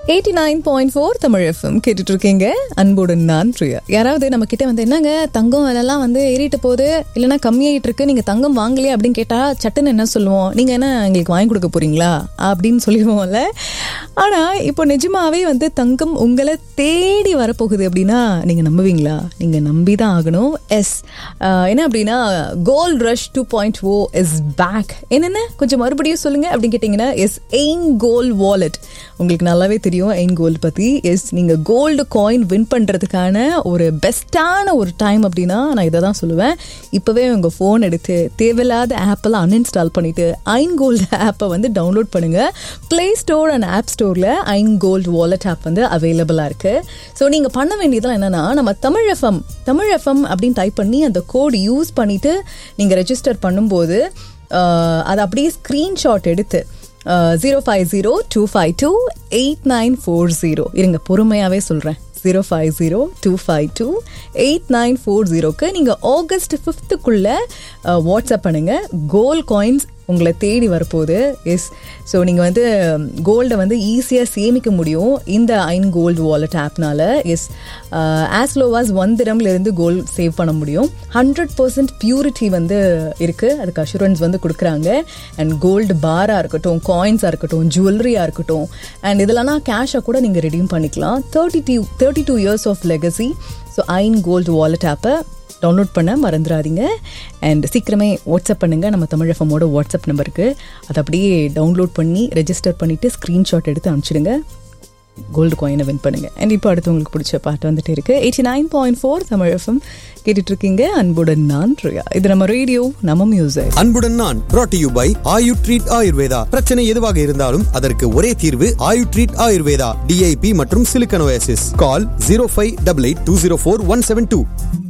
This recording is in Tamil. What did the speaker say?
eighty nine point four Tamil FM கேட்டுட்டு இருக்கீங்க அன்புடன் நான் பிரியா யாராவது நம்ம கிட்ட வந்து என்னங்க தங்கம் விலைலாம் வந்து ஏறிட்டு போகுது இல்லைன்னா கம்மியாயிட்டு இருக்கு நீங்க தங்கம் வாங்கலையே அப்படின்னு கேட்டா சட்டுன்னு என்ன சொல்லுவோம் நீங்க என்ன எங்களுக்கு வாங்கி கொடுக்க போறீங்களா அப்படின்னு சொல்லிடுவோம்ல ஆனா இப்போ நிஜமாவே வந்து தங்கம் உங்களை தேடி வரப்போகுது அப்படின்னா நீங்க நம்புவீங்களா நீங்க நம்பி தான் ஆகணும் எஸ் என்ன அப்படின்னா gold rush two point O is back என்னென்ன கொஞ்சம் மறுபடியும் சொல்லுங்க அப்படின்னு கேட்டிங்கன்னா எஸ் எயின் கோல் வாலெட் உங்களுக்கு நல்லாவே தெரியும் எயின் கோல்டு பற்றி எஸ் நீங்கள் கோல்டு காயின் வின் பண்ணுறதுக்கான ஒரு பெஸ்ட்டான ஒரு டைம் அப்படின்னா நான் இதை தான் சொல்லுவேன் இப்போவே உங்கள் ஃபோன் எடுத்து தேவையில்லாத ஆப்பெல்லாம் அன்இன்ஸ்டால் பண்ணிவிட்டு ஐன் கோல்டு ஆப்பை வந்து டவுன்லோட் பண்ணுங்கள் ப்ளே ஸ்டோர் அண்ட் ஆப் ஸ்டோரில் ஐன் கோல்டு வாலெட் ஆப் வந்து அவைலபிளாக இருக்குது ஸோ நீங்கள் பண்ண வேண்டியதெல்லாம் என்னென்னா நம்ம தமிழ் எஃப்எம் தமிழ் எஃப்எம் அப்படின்னு டைப் பண்ணி அந்த கோடு யூஸ் பண்ணிவிட்டு நீங்கள் ரெஜிஸ்டர் பண்ணும்போது அதை அப்படியே ஸ்க்ரீன்ஷாட் எடுத்து zero five zero two five two eight nine four zero இருங்க பொறுமையாகவே சொல்கிறேன் zero five zero two five two eight nine four ஜீரோக்கு நீங்கள் ஆகஸ்ட் ஃபிஃப்த்துக்குள்ளே வாட்ஸ்அப் பண்ணுங்கள் கோல் காயின்ஸ் உங்களை தேடி வரப்போகுது எஸ் ஸோ நீங்கள் வந்து கோல்டை வந்து ஈஸியாக சேமிக்க முடியும் இந்த ஐன் கோல்டு வாலெட் ஆப்னால yes as low as one திரம்லேருந்து கோல்டு சேவ் பண்ண முடியும் ஹண்ட்ரட் பர்சன்ட் பியூரிட்டி வந்து இருக்குது அதுக்கு அஷூரன்ஸ் வந்து கொடுக்குறாங்க அண்ட் கோல்டு பாராக இருக்கட்டும் காயின்ஸாக இருக்கட்டும் ஜுவல்லரியாக இருக்கட்டும் அண்ட் இதெல்லாம் கேஷை கூட நீங்கள் ரெடியூம் பண்ணிக்கலாம் thirty two thirty two years of legacy so ஐன் கோல்டு வாலெட் ஆப்பை டவுன்லோட் பண்ண மறந்துடாதீங்க அண்ட் சீக்கிரமே வாட்ஸ்அப் பண்ணுங்கள் நம்ம தமிழ் எஃப்எம்மோட வாட்ஸ்அப் நம்பருக்கு அதை அப்படியே டவுன்லோட் பண்ணி ரெஜிஸ்டர் பண்ணிவிட்டு ஸ்க்ரீன்ஷாட் எடுத்து அனுப்பிச்சிடுங்க கோல்டு காயினை வின் பண்ணுங்க அண்ட் இப்போ அடுத்து உங்களுக்கு பிடிச்ச பாட்டு வந்துட்டு இருக்கு eighty nine point four Tamil FM கேட்டுட்டு இருக்கீங்க அன்புடன் நான் ரியா இது நம்ம ரேடியோ நம்ம மியூசிக் அன்புடன் நான் brought to you by Ayu treat Ayurveda பிரச்சனை எதுவாக இருந்தாலும் அதற்கு ஒரே தீர்வு ஆயு ட்ரீட் ஆயுர்வேதா டிஐபி மற்றும் silicosis call zero five double eight two zero four one seven two